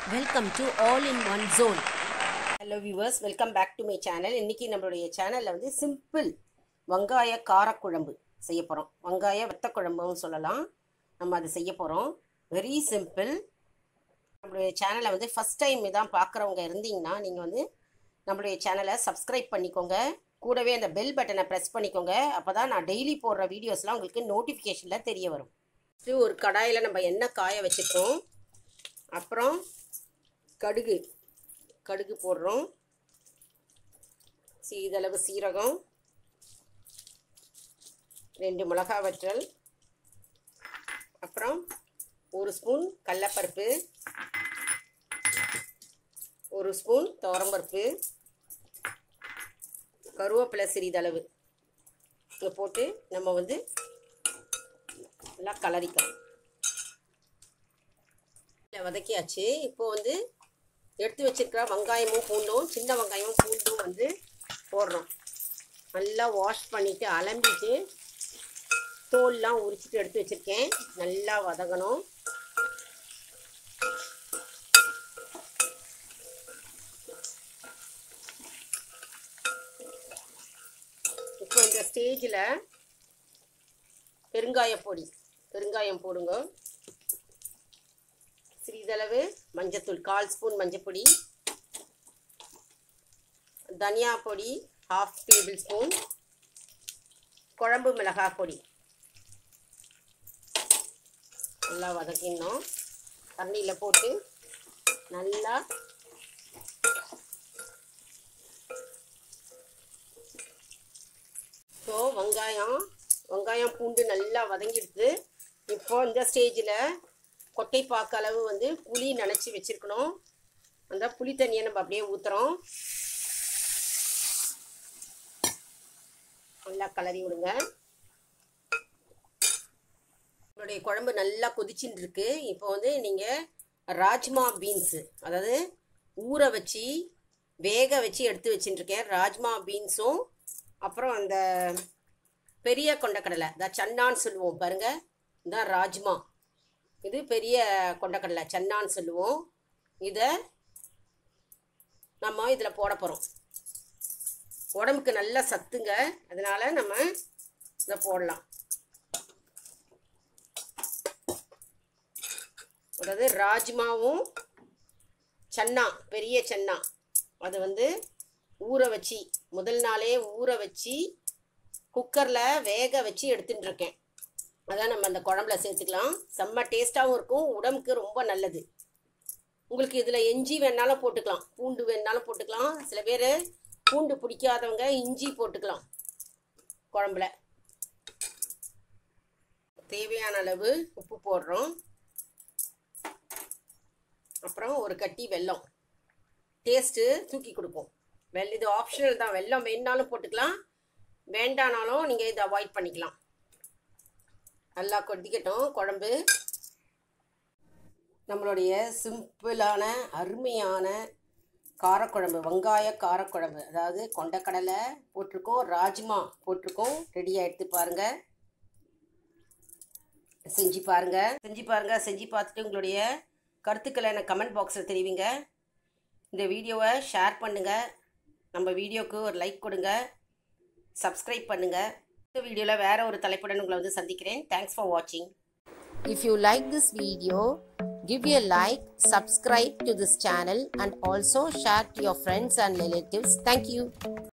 welcome to all in one zone hello viewers welcome back to my channel இன்றைக்கி நம்மளுடைய சேனலில் வந்து simple வெங்காய காரக்குழம்பு செய்ய போகிறோம் வெங்காய வெத்த குழம்புன்னு சொல்லலாம் நம்ம அது செய்ய போகிறோம் வெரி சிம்பிள் நம்மளுடைய சேனலை வந்து ஃபஸ்ட் டைம் இதான் பார்க்குறவங்க இருந்தீங்கன்னா நீங்கள் வந்து நம்மளுடைய சேனலை சப்ஸ்கிரைப் பண்ணிக்கோங்க கூடவே அந்த பெல் பட்டனை ப்ரெஸ் பண்ணிக்கோங்க அப்போ தான் நான் டெய்லி போடுற வீடியோஸ்லாம் உங்களுக்கு நோட்டிஃபிகேஷனில் தெரிய வரும் ஃபஸ்ட்டு ஒரு கடாயில் நம்ம எண்ணெய் காய வச்சுருக்கோம் அப்புறம் கடுகு கடுகு போடுறோம் சிறிதளவு சீரகம் ரெண்டு மிளகா வற்றல் அப்புறம் ஒரு ஸ்பூன் கடலப்பருப்பு ஒரு ஸ்பூன் துவரம்பருப்பு கருவேப்பிலை சிறிதளவு இதை போட்டு நம்ம வந்து நல்லா கலரிக்கலாம் இல்லை வதக்கியாச்சு இப்போ வந்து எடுத்து வச்சிருக்கிற வெங்காயமும் பூண்டும் சின்ன வெங்காயமும் பூண்டும் வந்து போடுறோம் நல்லா வாஷ் பண்ணிவிட்டு அலம்பிட்டு தோல்லாம் உரிச்சிட்டு எடுத்து வச்சுருக்கேன் நல்லா வதங்கணும் இப்போ இந்த ஸ்டேஜில் பெருங்காய பொடி பெருங்காயம் போடுங்க சிறிதளவு மஞ்சத்தூள் கால் ஸ்பூன் மஞ்சப்பொடி தனியா பொடி ஹாஃப் டேபிள் ஸ்பூன் குழம்பு மிளகாய் பொடி நல்லா வதக்கிடணும் தண்ணியில் போட்டு நல்லா ஸோ வெங்காயம் வெங்காயம் பூண்டு நல்லா வதங்கிடுது இப்போ இந்த ஸ்டேஜில் கொட்டைப்பாக்கு அளவு வந்து புளி நனைச்சி வச்சுருக்கணும் அந்த புளி தண்ணியை நம்ம அப்படியே ஊற்றுறோம் நல்லா கலரி விடுங்க நம்மளுடைய குழம்பு நல்லா கொதிச்சுட்டு இருக்கு இப்போ வந்து நீங்கள் ராஜ்மா பீன்ஸு அதாவது ஊற வச்சு வேக வச்சு எடுத்து வச்சுட்டுருக்கேன் ராஜ்மா பீன்ஸும் அப்புறம் அந்த பெரிய கொண்டக்கடலை இந்த சன்னான்னு சொல்லுவோம் பாருங்கள் இதுதான் ராஜ்மா இது பெரிய கொண்டக்கடலை சன்னான்னு சொல்லுவோம் இதை நம்ம இதில் போட போகிறோம் உடம்புக்கு நல்ல சத்துங்க அதனால் நம்ம இதை போடலாம் அதாவது ராஜ்மாவும் சன்னா பெரிய சன்னா அது வந்து ஊற வச்சு முதல் நாளே ஊற வச்சு குக்கரில் வேக வச்சு எடுத்துட்டு இருக்கேன் அதான் நம்ம அந்த குழம்புல சேர்த்துக்கலாம் செம்ம டேஸ்ட்டாகவும் இருக்கும் உடம்புக்கு ரொம்ப நல்லது உங்களுக்கு இதில் இஞ்சி வேணாலும் போட்டுக்கலாம் பூண்டு வேணாலும் போட்டுக்கலாம் சில பேர் பூண்டு பிடிக்காதவங்க இஞ்சி போட்டுக்கலாம் குழம்புல தேவையான அளவு உப்பு போடுறோம் அப்புறம் ஒரு கட்டி வெல்லம் டேஸ்ட்டு தூக்கி கொடுக்கும் வெல் இது ஆப்ஷனல் தான் வெல்லம் வேணாலும் போட்டுக்கலாம் வேண்டானாலும் நீங்கள் இதை அவாய்ட் பண்ணிக்கலாம் நல்லா கொதிக்கட்டும் குழம்பு நம்மளுடைய சிம்பிளான அருமையான காரக்குழம்பு வெங்காய காரக்குழம்பு அதாவது கொண்டக்கடலை போட்டிருக்கோம் ராஜ்மா போட்டிருக்கோம் ரெடியாக எடுத்து பாருங்கள் செஞ்சு பாருங்கள் செஞ்சு பாருங்கள் செஞ்சு பார்த்துட்டு உங்களுடைய கருத்துக்களை எனக்கு கமெண்ட் பாக்ஸில் தெரிவிங்க இந்த வீடியோவை ஷேர் பண்ணுங்கள் நம்ம வீடியோவுக்கு ஒரு லைக் கொடுங்க சப்ஸ்கிரைப் பண்ணுங்கள் இந்த வீடியோவில் வேறு ஒரு தலைப்புடன் உங்களை வந்து சந்திக்கிறேன் தேங்க்ஸ் ஃபார் வாட்சிங் if you like this video give a like subscribe to this channel and also share to your friends and relatives thank you